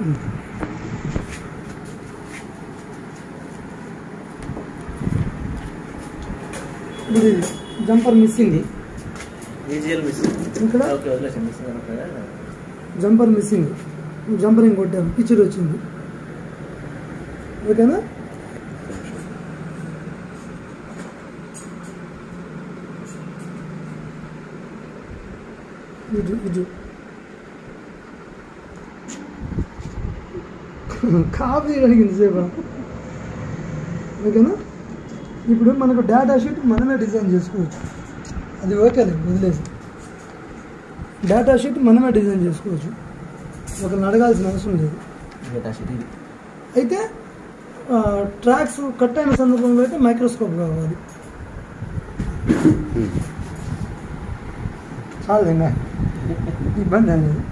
ఇది jumper missing E G L miss ఇక్కడ okay వదిలేసి మిస్ అనుకున్నా జంపర్ మిస్సింగ్ జంపరింగ్ కొట్టాము పిక్చర్ వచ్చింది ఓకేనా ఇది ఇది కాపీ అడిగింది సేపా ఓకేనా ఇప్పుడు మనకు డేటా షీట్ మనమే డిజైన్ చేసుకోవచ్చు అది ఓకేలే వదిలేసి డేటా షీట్ మనమే డిజైన్ చేసుకోవచ్చు ఒకరిని అడగాల్సిన అవసరం లేదు డేటా షీట్ ఇది అయితే ఆ, ట్రాక్స్ కట్ అయిన సందర్భంలో అయితే మైక్రోస్కోప్ కావాలి చాలు ఇంకా ఇబ్బంది ఏం లేదు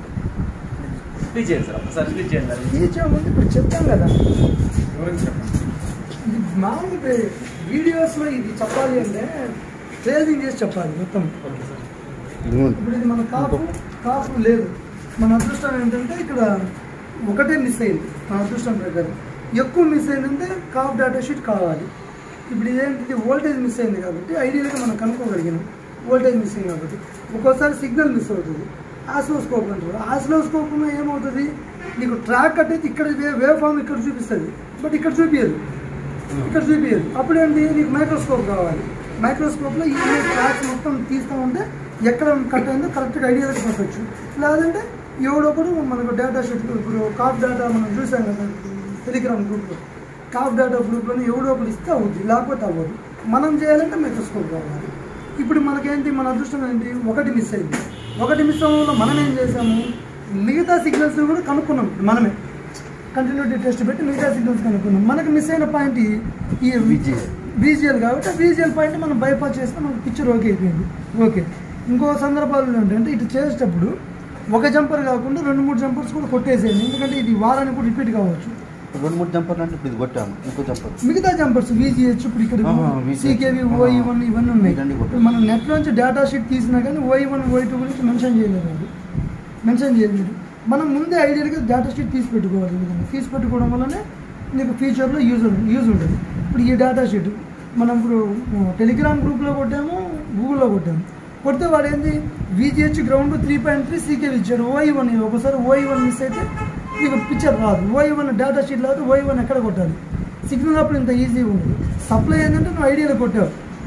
స్పీచ్ చేయండి సార్ ఒకసారి స్పీచ్ చేయండి అది టీచర్ ముందు ఇప్పుడు చెప్తాం కదా వివరించి చెప్పండి ఇది మామూలు వీడియోస్లో ఇది చెప్పాలి అంటే ట్రేసింగ్ చేసి చెప్పాలి మొత్తం ఓకే సార్ ఇప్పుడు ఇది మన కాపు కాపు లేదు మన అదృష్టం ఏంటంటే ఇక్కడ ఒకటే మిస్ అయింది మన అదృష్టం ప్రకారం ఎక్కువ మిస్ అయిందంటే కాప్ డేటా షీట్ కావాలి ఇప్పుడు ఇదేంటిది వోల్టేజ్ మిస్ అయింది కాబట్టి ఐడియల్గా మనం కనుక్కోగలిగినాం వోల్టేజ్ మిస్ అయింది కాబట్టి ఒక్కోసారి సిగ్నల్ మిస్ అవుతుంది ఆస్లోస్కోప్ అంటారు ఆస్లోస్కోప్ ఏమవుతుంది నీకు ట్రాక్ కట్టేది ఇక్కడ వే- వేవ్ ఫామ్ ఇక్కడ చూపిస్తుంది బట్ ఇక్కడ చూపించదు ఇక్కడ చూపించదు అప్పుడేంటి నీకు మైక్రోస్కోప్ కావాలి మైక్రోస్కోప్లో ఈ ట్రాక్స్ మొత్తం తీస్తూ ఉంటే ఎక్కడ కట్ అయిందో కరెక్ట్గా ఐడియాకి పెట్టచ్చు లేదంటే ఎవడొకడు మనకు డేటా షీట్ ఇప్పుడు కాప్ డేటా మనం చూసాం కదా టెలిగ్రామ్ గ్రూప్లో కాప్ డేటా గ్రూప్లోనే ఎవడో ఒకటి ఇస్తే అవుద్ది లేకపోతే అవ్వదు మనం చేయాలంటే మైక్రోస్కోప్ కావాలి ఇప్పుడు మనకేంటి మన అదృష్టం ఏంటి ఒకటి మిస్ అయింది ఒకటి మిస్ అవ్వడం వల్ల మనం ఏం చేసాము మిగతా సిగ్నల్స్ కూడా కనుక్కున్నాం ఇప్పుడు మనమే కంటిన్యూటీ టెస్ట్ పెట్టి మిగతా సిగ్నల్స్ కనుక్కున్నాం మనకు మిస్ అయిన పాయింట్ ఈ ఈ బీజిఎల్ కాబట్టి ఆ బీజిఎల్ పాయింట్ మనం బైపాస్ చేస్తే మనకు పిక్చర్ ఓకే అయిపోయింది ఓకే ఇంకో సందర్భాలు ఏంటంటే ఇటు చేసేటప్పుడు ఒక జంపర్ కాకుండా రెండు మూడు జంపర్స్ కూడా కొట్టేసేయండి ఎందుకంటే ఇది వారానికి కూడా రిపీట్ కావచ్చు రెండు మూడు జంపర్లు అంటే ఇప్పుడు ఇది కొట్టాము ఇంకో జంపర్ మిగతా జంపర్స్ వీజీహెచ్ ఇప్పుడు ఇక్కడ ఆహా, VGH. సీకేవి ఓఈ వన్ ఇవన్నీ ఉన్నాయి ఇవన్నీ కూడా. ఇప్పుడు మనం నెట్ నుంచి డేటా షీట్ తీసినా కానీ ఓఈ వన్ ఓఈ టూ గురించి మెన్షన్ చేయలేదు అది మెన్షన్ చేయలేదు మనం ముందే ఐడియల్గా డేటా షీట్ తీసి పెట్టుకోవాలి ఈ విధంగా తీసి పెట్టుకోవడం వల్లనే నీకు ఫ్యూచర్లో యూజ్ యూజ్ ఉంటుంది ఇప్పుడు ఈ డేటా షీట్ మనం ఇప్పుడు టెలిగ్రామ్ గ్రూప్లో కొట్టాము గూగుల్లో కొట్టాము కొడితే వాడు ఏంది V G H ground three point three C K ఇచ్చాడు ఓఈ వన్ ఒకసారి ఓఈ వన్ మిస్ అయితే నీకు పిక్చర్ రాదు ఓఈ వన్ డేటా షీట్ రాదు ఓఈ వన్ ఎక్కడ కొట్టాలి సిగ్నల్ అప్పుడు ఇంత ఈజీగా ఉండదు సప్లై ఏంటంటే నువ్వు ఐడియాలో కొట్టావు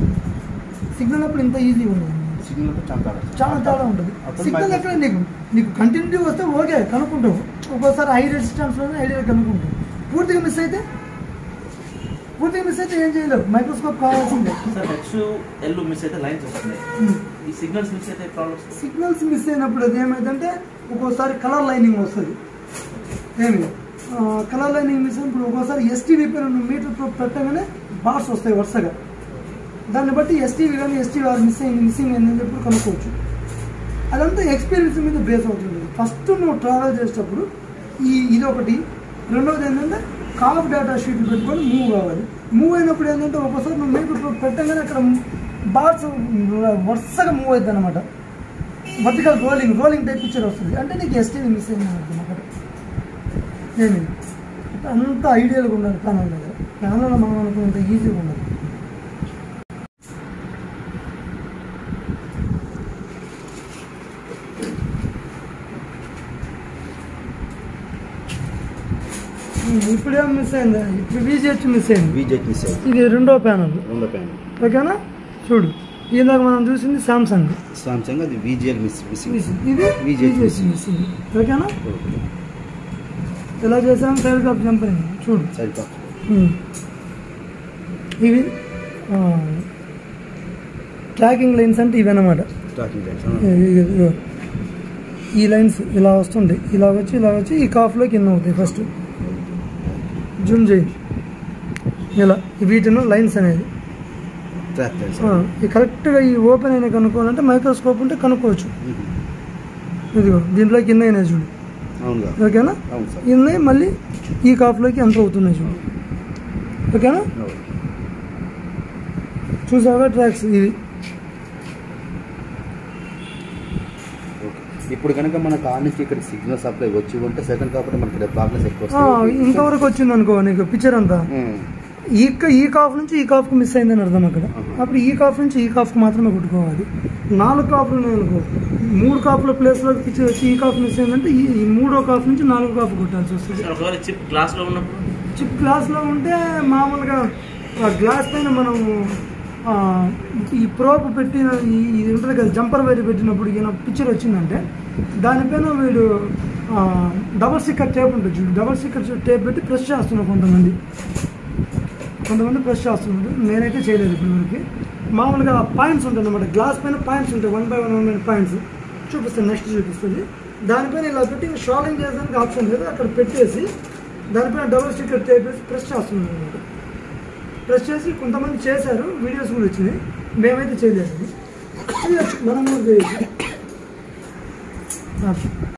సిగ్నల్ అప్పుడు ఇంత ఈజీగా ఉండదు సిగ్నల్ చాలా చాలా తేడా ఉంటుంది అప్పుడు సిగ్నల్ మైక్రో- ఎక్కడ నీకు నీకు కంటిన్యూ వస్తే ఓకే కనుక్కుంటావు ఒక్కోసారి హై రెసిస్టెన్స్లోనే ఐడియా కనుక్కుంటావు పూర్తిగా మిస్ అయితే పూర్తిగా మిస్ అయితే ఏం చేయలేవు మైక్రోస్కోప్ కావాల్సిందే సార్ హెచ్ ఎల్ మిస్ అయితే లైన్స్ వస్తున్నాయి ఈ సిగ్నల్స్ మిస్ అయితే ప్రాబ్లమ్స్ సిగ్నల్స్ మిస్ అయినప్పుడు అది ఏమైందంటే ఒక్కోసారి కలర్ లైనింగ్ వస్తుంది ఏమి కలర్ లైనింగ్ మిస్ అయినప్పుడు ఒక్కోసారి ఎస్టీవీ పైన నువ్వు మీటర్ ప్రూఫ్ పెట్టగానే బార్స్ వస్తాయి వరుసగా దాన్ని బట్టి ఎస్టీవీ కానీ ఎస్టీవీ మిస్ అయింది మిస్సింగ్ అయిందని చెప్పి కనుక్కోవచ్చు అదంతా ఎక్స్పీరియన్స్ మీద బేస్ అవుతుంది ఫస్ట్ నువ్వు ట్రావెల్ చేసేటప్పుడు ఈ ఇది ఒకటి రెండవది ఏంటంటే కాఫ్ డేటా షీట్ పెట్టుకొని మూవ్ కావాలి మూవ్ అయినప్పుడు ఏంటంటే ఒక్కోసారి నువ్వు మీకు పెట్టగానే అక్కడ బార్స్ వరుసగా మూవ్ అవుతుంది అనమాట vertical rolling rolling type picture వస్తుంది అంటే నీకు ఎస్టీవీ మిస్ అయింది అనమాట ఏమి అంత ఐడియల్గా ఉండాలి ప్యానల్ దగ్గర ప్యానల్లో మనం అనుకున్నంత ఈజీగా ఉండదు ఇప్పుడేం మిస్ అయింది ఇప్పుడు వీజిహెచ్ మిస్ అయింది బీజేపీ మిస్ అయింది ఇది రెండో ప్యానల్ రెండో ప్యాన్ ఓకేనా చూడు ఇందాక మనం చూసింది సామ్సంగ్ సామ్సంగ్ అది విజిఎల్ మిస్ మిస్సింగ్ ఇది VGH VGH మిస్సింగ్ ఓకేనా ఎలా చేసాం ఫైర్ కాప్ జంపరింగ్ చూడు సరిపా ఉమ్. ఇవి ట్రాకింగ్ లైన్స్ అంటే ఇవి అన్నమాట స్టార్టింగ్ ఇవి- ఇవి- ఇవి. ఈ లైన్స్ ఇలా వస్తుంటాయి ఇలా వచ్చి ఇలా వచ్చి ఈ కాఫ్లో కింద అవుతాయి ఫస్ట్ జూమ్ చేయి ఇలా వీటిను లైన్స్ అనేది ట్రాక్ ఆ, ఈ కరెక్ట్గా ఈ ఓపెన్ అయినా కనుక్కోవాలంటే మైక్రోస్కోప్ ఉంటే కనుక్కోవచ్చు ఇదిగో దీంట్లో కింద అయినాయి చూడు అవునుగా ఓకేనా అవును సార్ ఇన్ని మళ్ళీ ఈ కాఫ్లోకి ఎంటర్ అవుతున్నాయి చూడు ఓకేనా అవును. చూసావా ట్రాక్స్ ఇవి ఓకే ఇప్పుడు కనుక మనకు ఆ నుంచి ఇక్కడ సిగ్నల్ సప్లై వచ్చి ఉంటే సెకండ్ కాబట్టి మనకి బ్లాక్నెస్ ఎక్కువ ఆ, వస్తుంది ఇంతవరకు వచ్చింది అనుకో నీకు పిక్చర్ అంతా ఉమ్. ఈ క- ఈ కాఫ్ నుంచి ఈ కాఫ్కి మిస్ అయిందని అర్థం అక్కడ ఆహా. అప్పుడు ఈ కాఫ్ నుంచి ఈ కాఫ్కి మాత్రమే కొట్టుకోవాలి నాలుగు కాఫ్లు ఉన్నాయి అనుకో మూడు కాఫ్ల ప్లేస్లో పిక్చర్ వచ్చి ఈ కాఫ్ మిస్ అయిందంటే ఈ ఈ మూడో కాఫ్ నుంచి నాలుగో కాఫ్ కొట్టాల్సి వస్తుంది సార్ ఒకవేళ చిప్ గ్లాస్ లో ఉన్నప్పుడు చిప్ గ్లాస్లో ఉంటే మామూలుగా ఆ గ్లాస్ పైన మనం ఆ, ఈ ప్రోప్ పెట్టిన ఈ ఇది ఉంటుంది కదా జంపర్ వైర్ పెట్టినప్పుడు ఈయన పిక్చర్ వచ్చిందంటే దానిపైన వీడు ఆ, డబల్ స్టిక్కర్ టేప్ ఉంటుంది చూడు డబల్ స్టిక్కర్ టేప్ పెట్టి ప్రెస్ చేస్తున్నారు కొంతమంది కొంతమంది ప్రెస్ చేస్తున్నారు నేనైతే చేయలేదు ఇప్పటివరకు మామూలుగా పాయింట్స్ ఉంటాయి అన్నమాట గ్లాస్ పైన పాయింట్స్ ఉంటాయి one by one one by points చూపిస్తాను నెక్స్ట్ చూపిస్తుంది దానిపైన ఇలా పెట్టి షాలింగ్ చేయడానికి ఆప్షన్ లేదు అక్కడ పెట్టేసి దానిపైన డబుల్ స్టిక్కర్ టేప్ వేసి ప్రెస్ చేస్తున్నాను అనమాట ప్రెస్ చేసి కొంతమంది చేశారు వీడియోస్ కూడా వచ్చినాయి మేమైతే చేయలేదు చేయొచ్చు మనం కూడా చేయొచ్చు